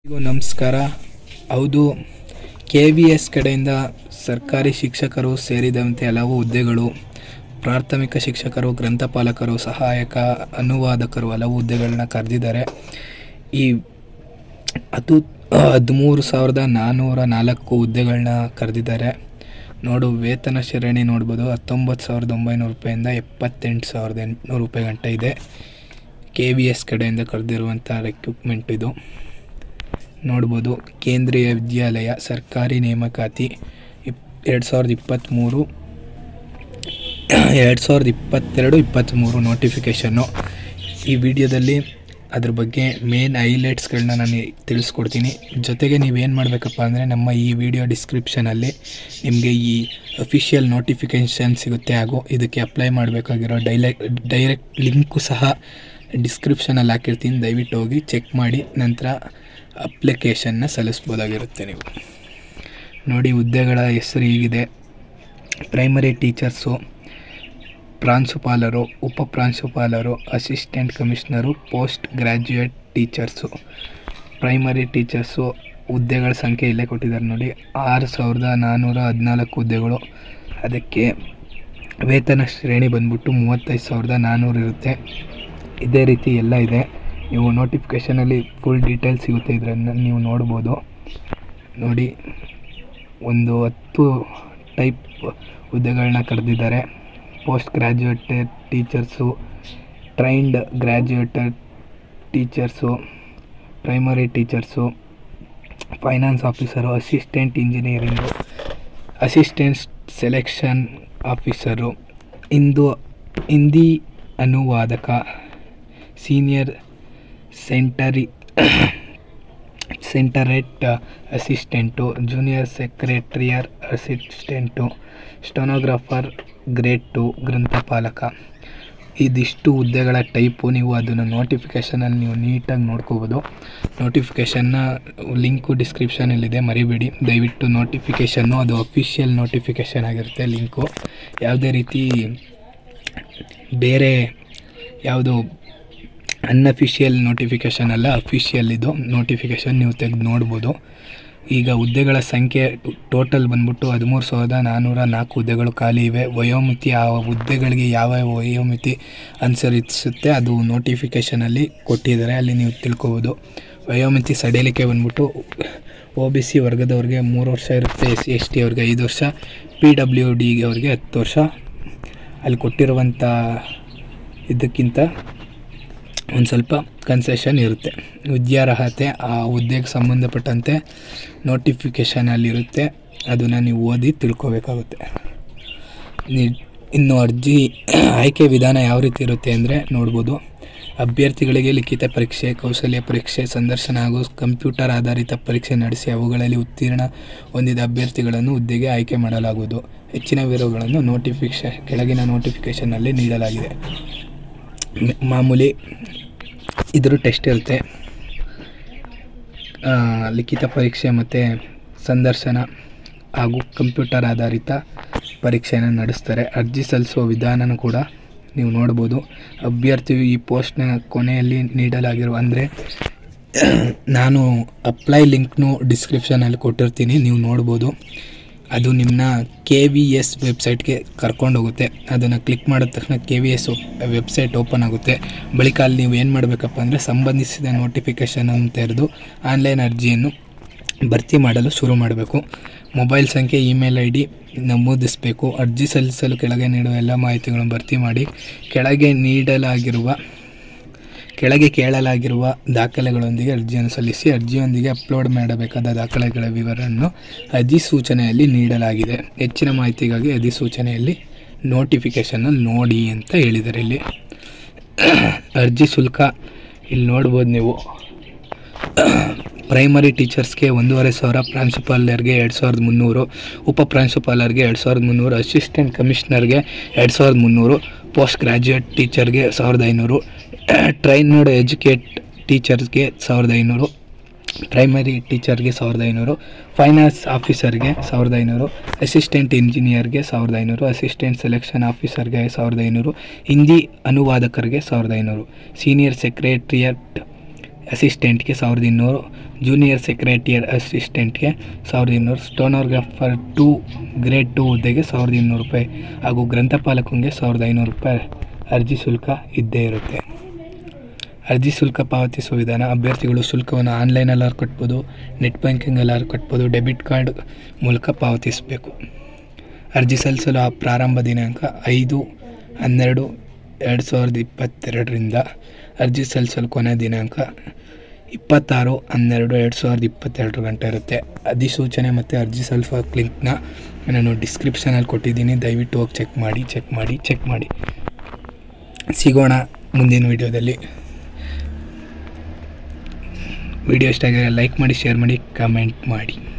ಎಲ್ರಿಗೂ ನಮಸ್ಕಾರ ಹೌದು ಕೆ ವಿ ಎಸ್ ಕಡೆಯಿಂದ ಸರ್ಕಾರಿ ಶಿಕ್ಷಕರು ಸೇರಿದಂತೆ ಹಲವು ಹುದ್ದೆಗಳು ಪ್ರಾಥಮಿಕ ಶಿಕ್ಷಕರು ಗ್ರಂಥಪಾಲಕರು ಸಹಾಯಕ ಅನುವಾದಕರು ಹಲವು ಹುದ್ದೆಗಳನ್ನ ಕರೆದಿದ್ದಾರೆ ಈ ಅದು ಹದಿಮೂರು ಸಾವಿರದ ನಾನ್ನೂರ ನಾಲ್ಕು ಹುದ್ದೆಗಳನ್ನ ಕರೆದಿದ್ದಾರೆ ನೋಡು ವೇತನ ಶ್ರೇಣಿ ನೋಡ್ಬೋದು ಹತ್ತೊಂಬತ್ತು ಸಾವಿರದ ಒಂಬೈನೂರು ರೂಪಾಯಿಂದ ಎಪ್ಪತ್ತೆಂಟು ಸಾವಿರದ ಎಂಟುನೂರು ರೂಪಾಯಿ ಗಂಟ ಇದೆ ಕೆ ವಿ ಎಸ್ ಕಡೆಯಿಂದ ಕರೆದಿರುವಂಥ ರೆಕ್ರೂಟ್ಮೆಂಟ್ ಇದು ನೋಡ್ಬೋದು ಕೇಂದ್ರೀಯ ವಿದ್ಯಾಲಯ ಸರ್ಕಾರಿ ನೇಮಕಾತಿ ಇಪ್ ಎರಡು ಸಾವಿರದ ಇಪ್ಪತ್ತ್ಮೂರು ಎರಡು ಸಾವಿರದ ಇಪ್ಪತ್ತೆರಡು ಇಪ್ಪತ್ತ್ಮೂರು ನೋಟಿಫಿಕೇಷನ್ನು ಈ ವಿಡಿಯೋದಲ್ಲಿ ಅದ್ರ ಬಗ್ಗೆ ಮೇನ್ ಹೈಲೈಟ್ಸ್ಗಳನ್ನ ನಾನು ತಿಳಿಸ್ಕೊಡ್ತೀನಿ ಜೊತೆಗೆ ನೀವೇನು ಮಾಡಬೇಕಪ್ಪ ಅಂದರೆ ನಮ್ಮ ಈ ವಿಡಿಯೋ ಡಿಸ್ಕ್ರಿಪ್ಷನಲ್ಲಿ ನಿಮಗೆ ಈ ಅಫಿಷಿಯಲ್ ನೋಟಿಫಿಕೇಷನ್ ಸಿಗುತ್ತೆ ಹಾಗೂ ಇದಕ್ಕೆ ಅಪ್ಲೈ ಮಾಡಬೇಕಾಗಿರೋ ಡೈಲೆ ಡೈರೆಕ್ಟ್ ಲಿಂಕು ಸಹ ಡಿಸ್ಕ್ರಿಪ್ಷನಲ್ಲಿ ಹಾಕಿರ್ತೀನಿ ದಯವಿಟ್ಟು ಹೋಗಿ ಚೆಕ್ ಮಾಡಿ ನಂತರ ಅಪ್ಲಿಕೇಶನ್ನ ಸಲ್ಲಿಸ್ಬೋದಾಗಿರುತ್ತೆ ನೀವು ನೋಡಿ ಹುದ್ದೆಗಳ ಹೆಸರು ಹೀಗಿದೆ ಪ್ರೈಮರಿ ಟೀಚರ್ಸು ಪ್ರಾಂಶುಪಾಲರು ಉಪ ಪ್ರಾಂಶುಪಾಲರು assistant commissioner post graduate teachers primary teachers ಹುದ್ದೆಗಳ ಸಂಖ್ಯೆ ಇಲ್ಲೇ ಕೊಟ್ಟಿದ್ದಾರೆ ನೋಡಿ ಆರು ಸಾವಿರದ ನಾನ್ನೂರ ಹದಿನಾಲ್ಕು ಹುದ್ದೆಗಳು ಅದಕ್ಕೆ ವೇತನ ಶ್ರೇಣಿ ಬಂದ್ಬಿಟ್ಟು ಮೂವತ್ತೈದು ಸಾವಿರದ ನಾನ್ನೂರು ಇರುತ್ತೆ ಇದೇ ರೀತಿ ಎಲ್ಲ ಇದೆ ನೀವು ನೋಟಿಫಿಕೇಷನಲ್ಲಿ ಫುಲ್ ಡೀಟೇಲ್ಸ್ ಸಿಗುತ್ತೆ ಇದನ್ನು ನೀವು ನೋಡ್ಬೋದು ನೋಡಿ ಒಂದು ಹತ್ತು ಟೈಪ್ ಹುದ್ದೆಗಳನ್ನ ಕರೆದಿದ್ದಾರೆ post graduated teachers trained graduated teachers primary teachers finance officer assistant engineering assistant selection officer ಇಂದು ಹಿಂದಿ ಅನುವಾದಕ senior secretary secretariat assistant junior secretariat assistant stenographer grade two ಗ್ರಂಥಪಾಲಕ ಇದಿಷ್ಟು ಹುದ್ದೆಗಳ ಟೈಪು ನೀವು ಅದನ್ನು ನೋಟಿಫಿಕೇಷನಲ್ಲಿ ನೀವು ನೀಟಾಗಿ ನೋಡ್ಕೋಬೋದು ನೋಟಿಫಿಕೇಷನ್ನ ಲಿಂಕು ಡಿಸ್ಕ್ರಿಪ್ಷನಲ್ಲಿದೆ ಮರಿಬೇಡಿ ದಯವಿಟ್ಟು ನೋಟಿಫಿಕೇಷನ್ನು ಅದು ಅಫಿಷಿಯಲ್ ನೋಟಿಫಿಕೇಷನ್ ಆಗಿರುತ್ತೆ ಲಿಂಕು ಯಾವುದೇ ರೀತಿ ಬೇರೆ ಯಾವುದು ಅನ್ಅಫಿಷಿಯಲ್ ನೋಟಿಫಿಕೇಷನ್ ಅಲ್ಲ ಅಫಿಷಿಯಲ್ ಇದು ನೋಟಿಫಿಕೇಷನ್ ನೀವು ತೆಗೆದು ನೋಡ್ಬೋದು ಈಗ ಹುದ್ದೆಗಳ ಸಂಖ್ಯೆ ಟೋಟಲ್ ಬಂದ್ಬಿಟ್ಟು ಹದಿಮೂರು ಸಾವಿರದ ನಾನ್ನೂರ ನಾಲ್ಕು ಹುದ್ದೆಗಳು ಖಾಲಿ ಇವೆ ವಯೋಮಿತಿ ಆ ಹುದ್ದೆಗಳಿಗೆ ಯಾವ ವಯೋಮಿತಿ ಅನುಸರಿಸುತ್ತೆ ಅದು ನೋಟಿಫಿಕೇಷನಲ್ಲಿ ಕೊಟ್ಟಿದ್ದಾರೆ ಅಲ್ಲಿ ನೀವು ತಿಳ್ಕೊಬೋದು ವಯೋಮಿತಿ ಸಡಿಲಿಕೆ ಬಂದ್ಬಿಟ್ಟು ಒ ಬಿ ಸಿ ವರ್ಗದವ್ರಿಗೆ ಮೂರು ವರ್ಷ ಇರುತ್ತೆ ಎಸ್ ಸಿ ಎಸ್ ಟಿ ಅವ್ರಿಗೆ ಐದು ವರ್ಷ ಪಿ ಡಬ್ಲ್ಯೂ ಡಿ ಅವ್ರಿಗೆ ಹತ್ತು ವರ್ಷ ಅಲ್ಲಿ ಕೊಟ್ಟಿರುವಂಥ ಇದಕ್ಕಿಂತ ಒಂದು ಸ್ವಲ್ಪ ಕನ್ಸೆಷನ್ ಇರುತ್ತೆ ವಿದ್ಯಾರ್ಹತೆ ಆ ಹುದ್ದೆಗೆ ಸಂಬಂಧಪಟ್ಟಂತೆ ನೋಟಿಫಿಕೇಷನಲ್ಲಿರುತ್ತೆ ಅದನ್ನು ನೀವು ಓದಿ ತಿಳ್ಕೊಬೇಕಾಗುತ್ತೆ ನೀ ಇನ್ನು ಅರ್ಜಿ ಆಯ್ಕೆ ವಿಧಾನ ಯಾವ ರೀತಿ ಇರುತ್ತೆ ಅಂದರೆ ನೋಡ್ಬೋದು ಅಭ್ಯರ್ಥಿಗಳಿಗೆ ಲಿಖಿತ ಪರೀಕ್ಷೆ ಕೌಶಲ್ಯ ಪರೀಕ್ಷೆ ಸಂದರ್ಶನ ಹಾಗೂ ಕಂಪ್ಯೂಟರ್ ಆಧಾರಿತ ಪರೀಕ್ಷೆ ನಡೆಸಿ ಅವುಗಳಲ್ಲಿ ಉತ್ತೀರ್ಣ ಹೊಂದಿದ ಅಭ್ಯರ್ಥಿಗಳನ್ನು ಹುದ್ದೆಗೆ ಆಯ್ಕೆ ಮಾಡಲಾಗುವುದು ಹೆಚ್ಚಿನ ವಿವರಗಳನ್ನು ನೋಟಿಫಿಕೇಷನ್ ಕೆಳಗಿನ ನೋಟಿಫಿಕೇಷನ್ನಲ್ಲಿ ನೀಡಲಾಗಿದೆ ಮಾಮೂಲಿ ಇದ್ರ ಟೆಸ್ಟ್ ಇರುತ್ತೆ ಲಿಖಿತ ಪರೀಕ್ಷೆ ಮತ್ತು ಸಂದರ್ಶನ ಹಾಗೂ ಕಂಪ್ಯೂಟರ್ ಆಧಾರಿತ ಪರೀಕ್ಷೆಯನ್ನು ನಡೆಸ್ತಾರೆ ಅರ್ಜಿ ಸಲ್ಲಿಸುವ ವಿಧಾನನೂ ಕೂಡ ನೀವು ನೋಡ್ಬೋದು ಅಭ್ಯರ್ಥಿಯು ಈ ಪೋಸ್ಟ್ನ ಕೊನೆಯಲ್ಲಿ ನೀಡಲಾಗಿರುವ ಅಂದರೆ ನಾನು ಅಪ್ಲೈ ಲಿಂಕ್ನು ಡಿಸ್ಕ್ರಿಪ್ಷನಲ್ಲಿ ಕೊಟ್ಟಿರ್ತೀನಿ ನೀವು ನೋಡ್ಬೋದು ಅದು ನಿಮ್ಮನ್ನ ಕೆ ವಿ ಎಸ್ ವೆಬ್ಸೈಟ್ಗೆ ಕರ್ಕೊಂಡೋಗುತ್ತೆ ಅದನ್ನು ಕ್ಲಿಕ್ ಮಾಡಿದ ತಕ್ಷಣ K V S website open ಆಗುತ್ತೆ ಬಳಿಕ ಅಲ್ಲಿ ನೀವು ಏನು ಮಾಡಬೇಕಪ್ಪ ಅಂದರೆ ಸಂಬಂಧಿಸಿದ ನೋಟಿಫಿಕೇಷನನ್ನು ತೆರೆದು ಆನ್ಲೈನ್ ಅರ್ಜಿಯನ್ನು ಭರ್ತಿ ಮಾಡಲು ಶುರು ಮಾಡಬೇಕು ಮೊಬೈಲ್ ಸಂಖ್ಯೆ ಇಮೇಲ್ ಐ ಡಿ ನಮೂದಿಸಬೇಕು ಅರ್ಜಿ ಸಲ್ಲಿಸಲು ಕೆಳಗೆ ನೀಡುವ ಎಲ್ಲ ಮಾಹಿತಿಗಳನ್ನು ಭರ್ತಿ ಮಾಡಿ ಕೆಳಗೆ ನೀಡಲಾಗಿರುವ ಕೆಳಗೆ ಕೇಳಲಾಗಿರುವ ದಾಖಲೆಗಳೊಂದಿಗೆ ಅರ್ಜಿಯನ್ನು ಸಲ್ಲಿಸಿ ಅರ್ಜಿಯೊಂದಿಗೆ ಅಪ್ಲೋಡ್ ಮಾಡಬೇಕಾದ ದಾಖಲೆಗಳ ವಿವರವನ್ನು ಅಧಿಸೂಚನೆಯಲ್ಲಿ ನೀಡಲಾಗಿದೆ ಹೆಚ್ಚಿನ ಮಾಹಿತಿಗಾಗಿ ಅಧಿಸೂಚನೆಯಲ್ಲಿ ನೋಟಿಫಿಕೇಷನಲ್ಲಿ ನೋಡಿ ಅಂತ ಹೇಳಿದ್ದಾರೆ ಇಲ್ಲಿ ಅರ್ಜಿ ಶುಲ್ಕ ಇಲ್ಲಿ ನೋಡ್ಬೋದು ನೀವು ಪ್ರೈಮರಿ ಟೀಚರ್ಸ್ಗೆ ಒಂದೂವರೆ ಸಾವಿರ ಪ್ರಾಂಶುಪಾಲರಿಗೆ ಎರಡು ಸಾವಿರದ ಮುನ್ನೂರು ಉಪ ಪ್ರಾಂಶುಪಾಲರಿಗೆ ಎರಡು ಸಾವಿರದ ಮುನ್ನೂರು ಅಸಿಸ್ಟೆಂಟ್ ಕಮಿಷನರ್ಗೆ ಎರಡು ಸಾವಿರದ ಮುನ್ನೂರು ಪೋಸ್ಟ್ ಗ್ರ್ಯಾಜುಯೇಟ್ ಟೀಚರ್ಗೆ ಸಾವಿರದ ಐನೂರು ಟ್ರೈನಡ್ ಎಜುಕೇಟ್ ಟೀಚರ್ಸ್ಗೆ ಸಾವಿರದ ಐನೂರು ಪ್ರೈಮರಿ ಟೀಚರ್ಗೆ ಸಾವಿರದ ಐನೂರು ಫೈನಾನ್ಸ್ ಆಫೀಸರ್ಗೆ ಸಾವಿರದ ಐನೂರು ಅಸಿಸ್ಟೆಂಟ್ ಇಂಜಿನಿಯರ್ಗೆ ಸಾವಿರದ ಐನೂರು ಅಸಿಸ್ಟೆಂಟ್ ಸೆಲೆಕ್ಷನ್ ಆಫೀಸರ್ಗೆ ಸಾವಿರದ ಐನೂರು ಹಿಂದಿ ಅನುವಾದಕರಿಗೆ ಸಾವಿರದ ಐನೂರು ಸೀನಿಯರ್ ಸೆಕ್ರೆಟ್ರಿಯಟ್ ಅಸಿಸ್ಟೆಂಟ್ಗೆ ಸಾವಿರದ ಇನ್ನೂರು ಜೂನಿಯರ್ ಸೆಕ್ರೆಟರಿಯರ್ ಅಸಿಸ್ಟೆಂಟ್ಗೆ ಸಾವಿರದ ಇನ್ನೂರು ಸ್ಟೋನೋಗ್ರಾಫರ್ ಟು ಗ್ರೇಡ್ ಟು ಹುದ್ದೆಗೆ ಸಾವಿರದ ಇನ್ನೂರು ರೂಪಾಯಿ ಹಾಗೂ ಗ್ರಂಥಪಾಲಕಂಗೆ ಸಾವಿರದ ಐನೂರು ರೂಪಾಯಿ ಅರ್ಜಿ ಶುಲ್ಕ ಇದ್ದೇ ಇರುತ್ತೆ ಅರ್ಜಿ ಶುಲ್ಕ ಪಾವತಿಸುವ ವಿಧಾನ ಅಭ್ಯರ್ಥಿಗಳು ಶುಲ್ಕವನ್ನು ಆನ್ಲೈನಲ್ಲಾರು ಕಟ್ಬೋದು ನೆಟ್ ಬ್ಯಾಂಕಿಂಗಲ್ಲಾರು ಕಟ್ಬೋದು ಡೆಬಿಟ್ ಕಾರ್ಡ್ ಮೂಲಕ ಪಾವತಿಸಬೇಕು ಅರ್ಜಿ ಸಲ್ಲಿಸಲು ಆ ಪ್ರಾರಂಭ ದಿನಾಂಕ ಐದು ಹನ್ನೆರಡು ಎರಡು ಸಾವಿರದ ಇಪ್ಪತ್ತೆರಡರಿಂದ ಅರ್ಜಿ ಸಲ್ಲಿಸಲು ಕೊನೆಯ ದಿನಾಂಕ ಇಪ್ಪತ್ತಾರು ಹನ್ನೆರಡು ಎರಡು ಸಾವಿರದ ಇಪ್ಪತ್ತೆರಡು ಗಂಟೆ ಇರುತ್ತೆ ಅಧಿಸೂಚನೆ ಮತ್ತು ಅರ್ಜಿ ಸಲ್ಲಿಸುವ ಲಿಂಕ್ನ ನಾನು ಡಿಸ್ಕ್ರಿಪ್ಷನಲ್ಲಿ ಕೊಟ್ಟಿದ್ದೀನಿ ದಯವಿಟ್ಟು ಹೋಗಿ ಚೆಕ್ ಮಾಡಿ ಚೆಕ್ ಮಾಡಿ ಚೆಕ್ ಮಾಡಿ ಸಿಗೋಣ ಮುಂದಿನ ವಿಡಿಯೋದಲ್ಲಿ ವಿಡಿಯೋ ಇಷ್ಟ ಆಗಿದ್ರೆ ಲೈಕ್ ಮಾಡಿ ಶೇರ್ ಮಾಡಿ ಕಮೆಂಟ್ ಮಾಡಿ